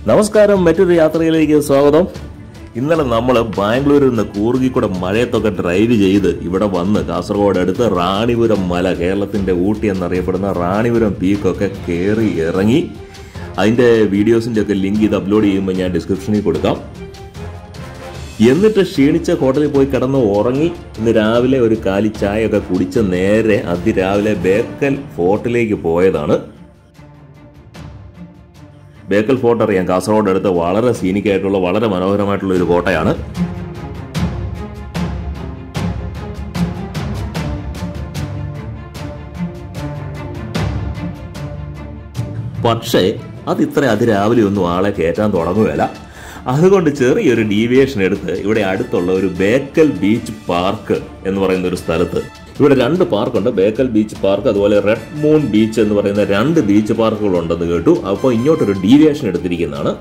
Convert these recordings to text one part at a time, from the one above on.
നമസ്കാരം മറ്റൊരു യാത്രയിലേക്ക് സ്വാഗതം ഇന്നലെ നമ്മൾ ബാംഗ്ലൂരിൽ നിന്ന് കൂർഗി കൂടെ മഴയത്തൊക്കെ ഡ്രൈവ് ചെയ്ത് ഇവിടെ വന്ന് കാസർഗോഡ് അടുത്ത് റാണിപുരം മല കേരളത്തിന്റെ ഊട്ടി എന്നറിയപ്പെടുന്ന റാണിപുരം പീക്കൊക്കെ കയറി ഇറങ്ങി അതിന്റെ വീഡിയോസിന്റെ ഒക്കെ ലിങ്ക് ഇത് അപ്ലോഡ് ചെയ്യുമ്പോൾ ഞാൻ ഡിസ്ക്രിപ്ഷനിൽ കൊടുക്കാം എന്നിട്ട് ക്ഷീണിച്ച ഹോട്ടലിൽ പോയി കിടന്ന് ഉറങ്ങി ഇന്ന് രാവിലെ ഒരു കാലി ചായ ഒക്കെ കുടിച്ച് നേരെ അതിരാവിലെ ബേക്കൽ ഫോർട്ടിലേക്ക് പോയതാണ് ബേക്കൽ ഫോർട്ട് അറിയാം കാസർഗോഡ് അടുത്ത് വളരെ സീനിക് ആയിട്ടുള്ള വളരെ മനോഹരമായിട്ടുള്ള ഒരു കോട്ടയാണ് പക്ഷേ അത് ഇത്ര അതിരാവിലെ ഒന്നും ആളെ കയറ്റാൻ തുടങ്ങുകയില്ല അതുകൊണ്ട് ചെറിയൊരു ഡീവിയേഷൻ എടുത്ത് ഇവിടെ അടുത്തുള്ള ഒരു ബേക്കൽ ബീച്ച് പാർക്ക് എന്ന് പറയുന്ന ഒരു സ്ഥലത്ത് ഇവിടെ രണ്ട് പാർക്കുണ്ട് ബേക്കൽ ബീച്ച് പാർക്ക് അതുപോലെ റെഡ് മൂൺ ബീച്ച് എന്ന് പറയുന്ന രണ്ട് ബീച്ച് പാർക്കുകൾ ഉണ്ടെന്ന് കേട്ടു അപ്പോൾ ഇങ്ങോട്ടൊരു ഡീവിയേഷൻ എടുത്തിരിക്കുന്നതാണ്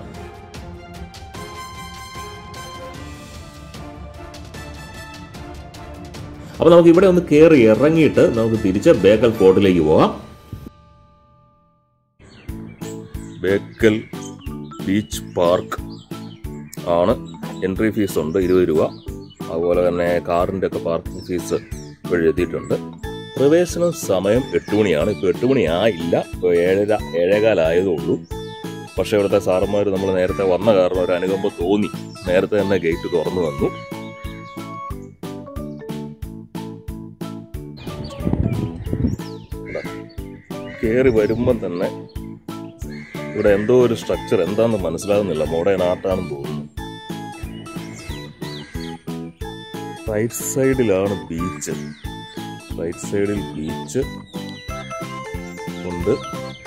അപ്പോൾ നമുക്ക് ഇവിടെ ഒന്ന് കയറി ഇറങ്ങിയിട്ട് നമുക്ക് തിരിച്ച് ബേക്കൽ ഫോർട്ടിലേക്ക് പോകാം ബേക്കൽ ബീച്ച് പാർക്ക് ആണ് എൻട്രി ഫീസ് ഉണ്ട് ഇരുപത് രൂപ അതുപോലെ തന്നെ കാറിൻ്റെ ഒക്കെ പാർക്കിംഗ് ഫീസ് ഇപ്പോഴും എത്തിയിട്ടുണ്ട് പ്രവേശന സമയം എട്ട് മണിയാണ് ഇപ്പോൾ എട്ട് മണി ആയില്ല ഇപ്പോൾ ഏഴര ഏഴേകാലായതേ ഉള്ളൂ പക്ഷേ ഇവിടുത്തെ സാറന്മാർ നമ്മൾ നേരത്തെ വന്ന കാരണം ഒരു അനുകമ്പ തോന്നി നേരത്തെ തന്നെ ഗേറ്റ് തുറന്നു വന്നു കയറി വരുമ്പം തന്നെ ഇവിടെ എന്തോ ഒരു സ്ട്രക്ചർ എന്താന്ന് മനസ്സിലാകുന്നില്ല മോഡേൺ ആർട്ടാണെന്ന് തോന്നുന്നു റൈറ്റ് സൈഡിലാണ് ബീച്ച് റൈറ്റ് സൈഡിൽ ബീച്ച് ഉണ്ട്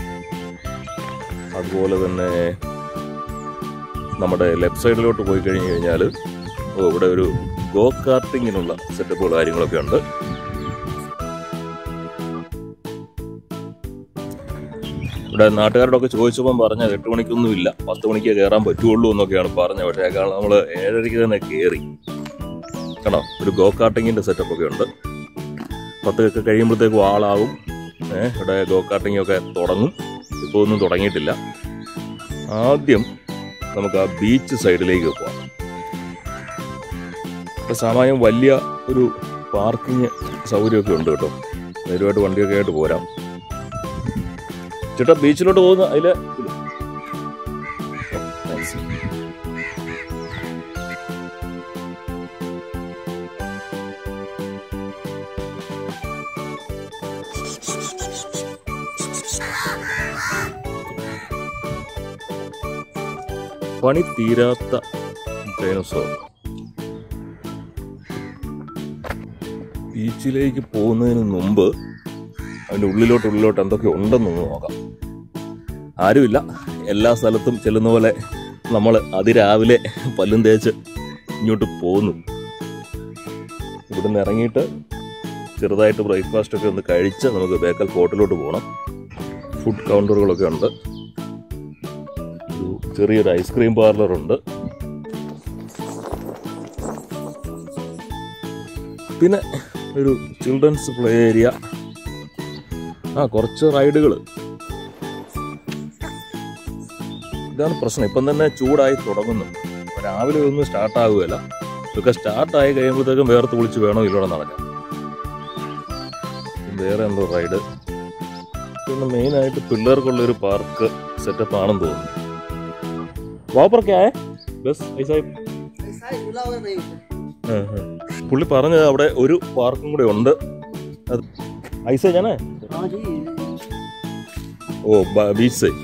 അതുപോലെ തന്നെ നമ്മുടെ ലെഫ്റ്റ് സൈഡിലോട്ട് പോയി കഴിഞ്ഞു കഴിഞ്ഞാൽ ഓ ഇവിടെ ഒരു ഗോ കാർട്ടിങ്ങിനുള്ള സെറ്റപ്പുകൾ കാര്യങ്ങളൊക്കെ ഉണ്ട് ഇവിടെ നാട്ടുകാരോടൊക്കെ ചോദിച്ചപ്പം പറഞ്ഞത് എട്ട് മണിക്കൊന്നും ഇല്ല പത്ത് മണിക്ക് കയറാൻ പറ്റുള്ളൂ എന്നൊക്കെയാണ് പറഞ്ഞത് പക്ഷേ കാരണം നമ്മൾ ഏഴരയ്ക്ക് തന്നെ കയറി കണ്ടോ ഒരു ഗോ കാർട്ടിങ്ങിന്റെ സെറ്റപ്പ് ഒക്കെ ഉണ്ട് പത്ത് ഒക്കെ കഴിയുമ്പോഴത്തേക്കും ആളാവും ഏഹ് ഇവിടെ ഗോ കാർട്ടിംഗ് ഒക്കെ തുടങ്ങും ഇപ്പോൾ ഒന്നും തുടങ്ങിയിട്ടില്ല ആദ്യം നമുക്ക് ആ ബീച്ച് സൈഡിലേക്ക് പോവാം ഇവിടെ സാമാന്യം വലിയ ഒരു പാർക്കിംഗ് സൗകര്യമൊക്കെ ഉണ്ട് കേട്ടോ നേരുമായിട്ട് വണ്ടിയൊക്കെ ആയിട്ട് പോരാം ചേട്ടാ ബീച്ചിലോട്ട് പോകുന്ന അതില് താങ്ക്സ്. പണി തീരാത്ത ഡൈനോസോർ ബീച്ചിലേക്ക് പോകുന്നതിന് മുമ്പ് അതിന്റെ ഉള്ളിലോട്ട് ഉള്ളിലോട്ട് എന്തൊക്കെ ഉണ്ടെന്നൊന്ന് നോക്കാം ആരുമില്ല എല്ലാ സ്ഥലത്തും ചെല്ലുന്ന പോലെ നമ്മൾ അതിരാവിലെ പല്ലും തേച്ച് ഇങ്ങോട്ട് പോകുന്നു ഇവിടുന്ന് ഇറങ്ങിയിട്ട് ചെറുതായിട്ട് ബ്രേക്ക്ഫാസ്റ്റ് ഒക്കെ ഒന്ന് കഴിച്ച് നമുക്ക് ബേക്കൽ ഫോർട്ടിലോട്ട് പോകണം ഫുഡ് കൗണ്ടറുകളൊക്കെ ഉണ്ട് ഒരു ചെറിയൊരു ഐസ്ക്രീം പാർലർ ഉണ്ട് പിന്നെ ഒരു ചിൽഡ്രൻസ് പ്ലേ ഏരിയ ആ കുറച്ച് റൈഡുകൾ ഇതാണ് പ്രശ്നം ഇപ്പം തന്നെ ചൂടായി തുടങ്ങുന്നു അപ്പൊ രാവിലെ ഒന്നും സ്റ്റാർട്ട് ആകുകയില്ല ഇതൊക്കെ സ്റ്റാർട്ട് ആയി കഴിയുമ്പോഴത്തേക്കും വേർത്ത് വിളിച്ച് വേണോ ഇല്ലോടെ നടക്കാം വേറെ എന്തോ റൈഡ് പിന്നെ മെയിനായിട്ട് പിള്ളേർക്കുള്ള ഒരു പാർക്ക് സെറ്റപ്പ് ആണെന്ന് തോന്നുന്നു വാപ്പറൊക്കെ ബസ് ഐസായി सारे झूला वगैरह नहीं होता പുള്ളി പറഞ്ഞത് അവിടെ ഒരു പാർക്കും കൂടെ ഉണ്ട് അത് ഐസേ ഞാനേ हाँ जी ഓ ബീച്ച് സൈഡ്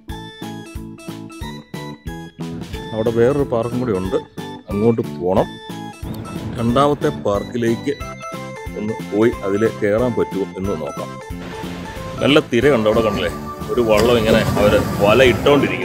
അവിടെ വേറൊരു പാർക്കും കൂടി ഉണ്ട് അങ്ങോട്ട് പോണം രണ്ടാമത്തെ പാർക്കിലേക്ക് ഒന്ന് പോയി അതിൽ കയറാൻ പറ്റുമോ എന്ന് നോക്കാം നല്ല തിരയുണ്ട് അവിടെ കണ്ടില്ലേ ഒരു വള്ളം ഇങ്ങനെ അവർ വല ഇട്ടോണ്ടിരിക്കുന്നു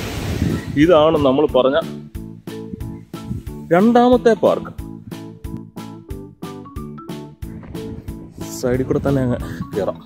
ഇതാണ് നമ്മൾ പറഞ്ഞ രണ്ടാമത്തെ പാർക്ക് സൈഡിൽ കൂടെ തന്നെ അങ്ങ് കയറാം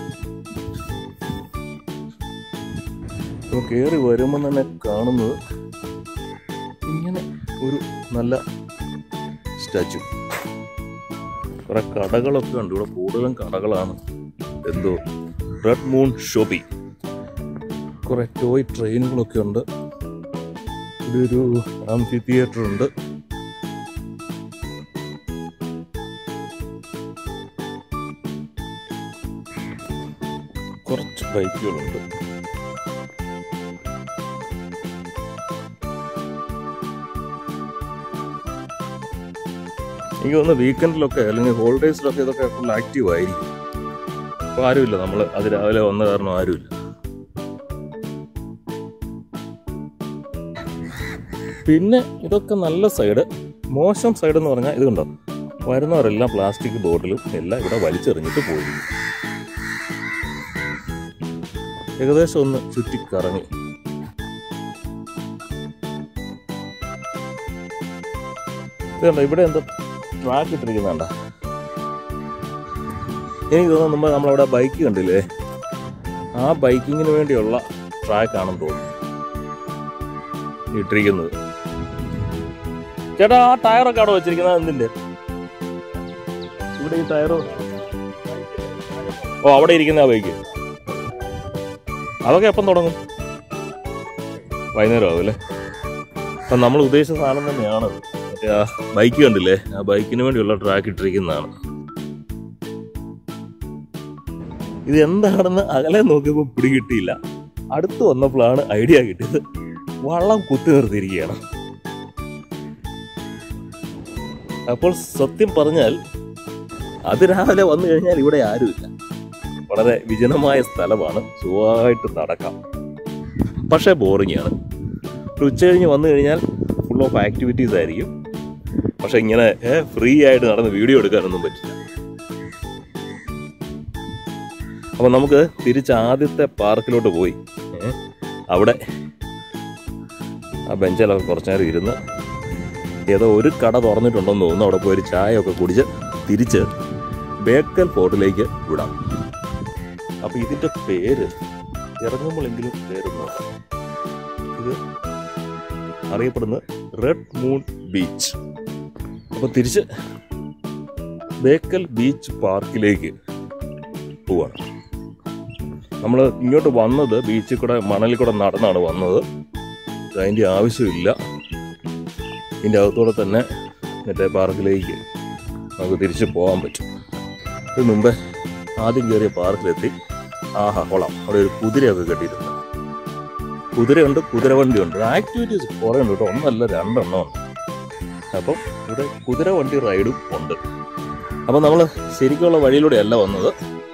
അപ്പോൾ കയറി വരുമ്പോൾ തന്നെ കാണുന്നത് ഇങ്ങനെ ഒരു നല്ല സ്റ്റാച്ചു കുറെ കടകളൊക്കെ ഉണ്ട് ഇവിടെ കൂടുതലും കടകളാണ് എന്തോ റെഡ് മൂൺ ഷോപ്പി കുറെ ടോയ് ട്രെയിനുകളൊക്കെ ഉണ്ട് ഇവിടെ ഒരു ആംഫി തിയേറ്റർ ഉണ്ട് കുറച്ച് ബൈക്കുകളുണ്ട് എനിക്ക് തോന്നുന്നു വീക്കെൻഡിലൊക്കെ അല്ലെങ്കിൽ ഹോളിഡേയ്സിലൊക്കെ ഇതൊക്കെ ഫുൾ ആക്റ്റീവ് ആയിരിക്കും അപ്പോൾ ആരുമില്ല നമ്മൾ അത് രാവിലെ വന്ന കാരണം ആരുമില്ല പിന്നെ ഇതൊക്കെ നല്ല സൈഡ് മോശം സൈഡ് എന്ന് പറഞ്ഞാൽ ഇത് കണ്ടോ വരുന്നവരെല്ലാം പ്ലാസ്റ്റിക് ബോട്ടിലും എല്ലാം ഇവിടെ വലിച്ചെറിഞ്ഞിട്ട് പോയിരിക്കും ഏകദേശം ഒന്ന് ചുറ്റിക്കറങ്ങി ഇത് കണ്ടോ ഇവിടെ എന്തോ ട്രാക്ക് ഇട്ടിരിക്കുന്നുണ്ട എനിക്ക് തോന്നുന്നു മുമ്പ് നമ്മളവിടെ ബൈക്ക് കണ്ടില്ലേ ആ ബൈക്കിങ്ങിന് വേണ്ടിയുള്ള ട്രാക്കാണെന്ന് തോന്നുന്നു ഇട്ടിരിക്കുന്നത് ചേട്ടാ ആ ടയറൊക്കെ അവിടെ വെച്ചിരിക്കുന്നത് എന്തിന്റെ ഇവിടെ ഈ ടയറ് ഓ അവിടെ ഇരിക്കുന്ന ആ ബൈക്ക് അതൊക്കെ എപ്പം തുടങ്ങും വൈകുന്നേരം ആവും അല്ലേ അപ്പം നമ്മൾ ഉദ്ദേശിച്ച സാധനം തന്നെയാണ് മറ്റേ ആ ബൈക്ക് കണ്ടില്ലേ ആ ബൈക്കിന് വേണ്ടിയുള്ള ട്രാക്ക് ഇട്ടിരിക്കുന്നതാണ് ഇത് എന്താണെന്ന് അകലെ നോക്കിയപ്പോൾ പിടികിട്ടിയില്ല അടുത്ത് വന്നപ്പോഴാണ് ഐഡിയ കിട്ടിയത് വള്ളം കുത്തി നിർത്തിയിരിക്കുകയാണ് അപ്പോൾ സത്യം പറഞ്ഞാൽ അതിരാവിലെ വന്നു കഴിഞ്ഞാൽ ഇവിടെ ആരുമില്ല വളരെ വിജനമായ സ്ഥലമാണ് സുഖമായിട്ട് നടക്കാം പക്ഷേ ബോറിംഗ് ആണ് ഒരു ഉച്ച കഴിഞ്ഞ് വന്നു കഴിഞ്ഞാൽ ഫുൾ ഓഫ് ആക്ടിവിറ്റീസ് ആയിരിക്കും പക്ഷെ ഇങ്ങനെ ഫ്രീ ആയിട്ട് നടന്ന് വീഡിയോ എടുക്കാനൊന്നും പറ്റില്ല അപ്പം നമുക്ക് തിരിച്ച് ആദ്യത്തെ പാർക്കിലോട്ട് പോയി ഏ, അവിടെ ആ ബെഞ്ചിലൊക്കെ കുറച്ച് നേരം ഇരുന്ന് ഏതോ ഒരു കട തുറന്നിട്ടുണ്ടെന്ന് തോന്നുന്നു അവിടെ പോയി ഒരു ചായ ഒക്കെ കുടിച്ച് തിരിച്ച് ബേക്കൽ ഫോർട്ടിലേക്ക് വിടാം അപ്പൊ ഇതിന്റെ പേര് ഇറങ്ങുമ്പോഴെങ്കിലും പേര് നോക്കാം ഇത് അറിയപ്പെടുന്നത് റെഡ് മൂൺ ബീച്ച് അപ്പൊ തിരിച്ച് ബേക്കൽ ബീച്ച് പാർക്കിലേക്ക് പോവാണ് നമ്മൾ ഇങ്ങോട്ട് വന്നത് ബീച്ചിൽ കൂടെ മണലിൽ കൂടെ നടന്നാണ് വന്നത് അതിൻ്റെ ആവശ്യമില്ല ഇതിൻ്റെ അകത്തൂടെ തന്നെ മറ്റേ പാർക്കിലേക്ക് നമുക്ക് തിരിച്ച് പോകാൻ പറ്റും ഇത് മുമ്പേ ആദ്യം കയറിയ പാർക്കിലെത്തി ആഹാ കൊള്ളാം അവിടെ ഒരു കുതിരയൊക്കെ കെട്ടിയിട്ടുണ്ട് കുതിരയുണ്ട് കുതിരവണ്ടിയുണ്ട് ആക്ടിവിറ്റീസ് കുറേ ഉണ്ട് കേട്ടോ ഒന്നല്ല രണ്ടെണ്ണം ഉണ്ട് അപ്പം ഇവിടെ കുതിര വണ്ടി റൈഡും ഉണ്ട് അപ്പം നമ്മൾ ശരിക്കുള്ള വഴിയിലൂടെയല്ല വന്നത്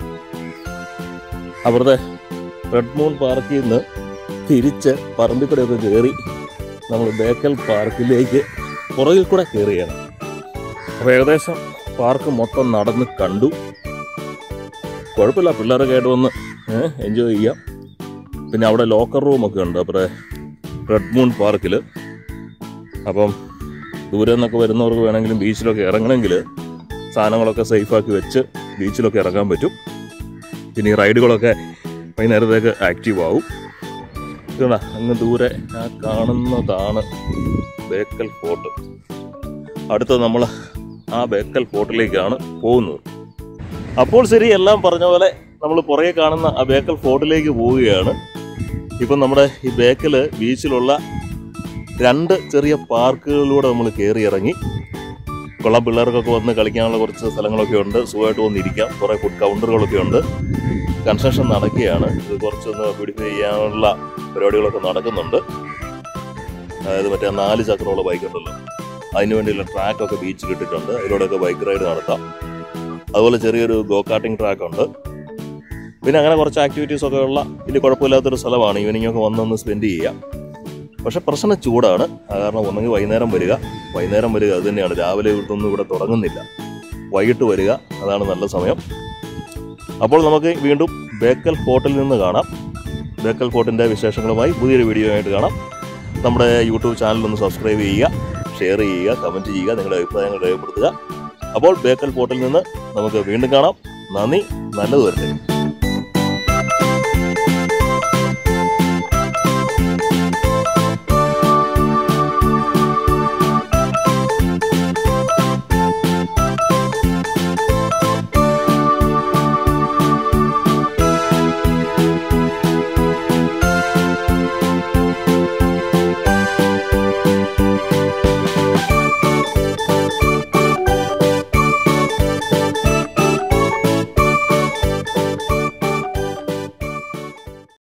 അവിടുത്തെ റെഡ് മൂൺ പാർക്കിൽ നിന്ന് തിരിച്ച് പറമ്പിൽ കൂടെയൊക്കെ കയറി നമ്മൾ ബേക്കൽ പാർക്കിലേക്ക് പുറകിൽ കൂടെ കയറുകയാണ് അപ്പോൾ ഏകദേശം പാർക്ക് മൊത്തം നടന്ന് കണ്ടു കുഴപ്പമില്ല പിള്ളേരൊക്കെ ആയിട്ട് വന്ന് എൻജോയ് ചെയ്യാം പിന്നെ അവിടെ ലോക്കർ റൂമൊക്കെ ഉണ്ട് അപ്പുറേ റെഡ് മൂൺ പാർക്കിൽ അപ്പം ദൂരെ നിന്നൊക്കെ വരുന്നവർക്ക് വേണമെങ്കിലും ബീച്ചിലൊക്കെ ഇറങ്ങണമെങ്കിൽ സാധനങ്ങളൊക്കെ സേഫാക്കി വെച്ച് ബീച്ചിലൊക്കെ ഇറങ്ങാൻ പറ്റും പിന്നെ ഈ റൈഡുകളൊക്കെ വൈകുന്നേരത്തേക്ക് ആക്റ്റീവ് ആവും ഇതാ അങ്ങ് ദൂരെ ആ കാണുന്നതാണ് ബേക്കൽ ഫോർട്ട് അടുത്ത നമ്മൾ ആ ബേക്കൽ ഫോർട്ടിലേക്കാണ് പോകുന്നത് അപ്പോൾ ശരി എല്ലാം പറഞ്ഞ പോലെ നമ്മൾ പുറകെ കാണുന്ന ആ ബേക്കൽ ഫോർട്ടിലേക്ക് പോവുകയാണ് ഇപ്പം നമ്മുടെ ഈ ബേക്കൽ ബീച്ചിലുള്ള രണ്ട് ചെറിയ പാർക്കുകളിലൂടെ നമ്മൾ കയറി ഇറങ്ങി കൊള്ളാം പിള്ളേർക്കൊക്കെ വന്ന് കളിക്കാനുള്ള കുറച്ച് സ്ഥലങ്ങളൊക്കെ ഉണ്ട് സുഖമായിട്ട് വന്നിരിക്കാം കുറേ ഫുഡ് കൗണ്ടറുകളൊക്കെ ഉണ്ട് കൺസ്ട്രക്ഷൻ നടക്കുകയാണ് ഇത് കുറച്ചൊന്ന് ബ്യൂട്ടിഫൈ ചെയ്യാനുള്ള പരിപാടികളൊക്കെ നടക്കുന്നുണ്ട് അതായത് മറ്റേ ആ നാല് ചക്രമുള്ള ബൈക്ക് ഉണ്ടല്ലോ അതിന് വേണ്ടിയുള്ള ട്രാക്കൊക്കെ ബീച്ചിൽ ഇട്ടിട്ടുണ്ട് അതിലൂടെയൊക്കെ ബൈക്ക് റൈഡ് നടത്താം അതുപോലെ ചെറിയൊരു ഗോ കാർട്ടിംഗ് ട്രാക്ക് ഉണ്ട് പിന്നെ അങ്ങനെ കുറച്ച് ആക്ടിവിറ്റീസ് ഒക്കെ ഉള്ള വലിയ കുഴപ്പമില്ലാത്തൊരു സ്ഥലമാണ് ഈവനിങ് ഒക്കെ വന്നൊന്ന് സ്പെൻഡ് ചെയ്യാം പക്ഷെ പ്രശ്നം ചൂടാണ് അത് കാരണം ഒന്നെങ്കിൽ വൈകുന്നേരം വരിക വൈകുന്നേരം വരിക അത് തന്നെയാണ് രാവിലെ ഇവിടുത്തൊന്നും ഇവിടെ തുടങ്ങുന്നില്ല വൈകിട്ട് വരിക അതാണ് നല്ല സമയം അപ്പോൾ നമുക്ക് വീണ്ടും ബേക്കൽ ഫോർട്ടിൽ നിന്ന് കാണാം ബേക്കൽ ഫോർട്ടിൻ്റെ വിശേഷങ്ങളുമായി പുതിയൊരു വീഡിയോ ആയിട്ട് കാണാം നമ്മുടെ യൂട്യൂബ് ചാനൽ ഒന്ന് സബ്സ്ക്രൈബ് ചെയ്യുക ഷെയർ ചെയ്യുക കമൻറ്റ് ചെയ്യുക നിങ്ങളുടെ അഭിപ്രായങ്ങൾ രേഖപ്പെടുത്തുക അപ്പോൾ ബേക്കൽ ഫോർട്ടിൽ നിന്ന് നമുക്ക് വീണ്ടും കാണാം നന്ദി നല്ലത് വരട്ടെ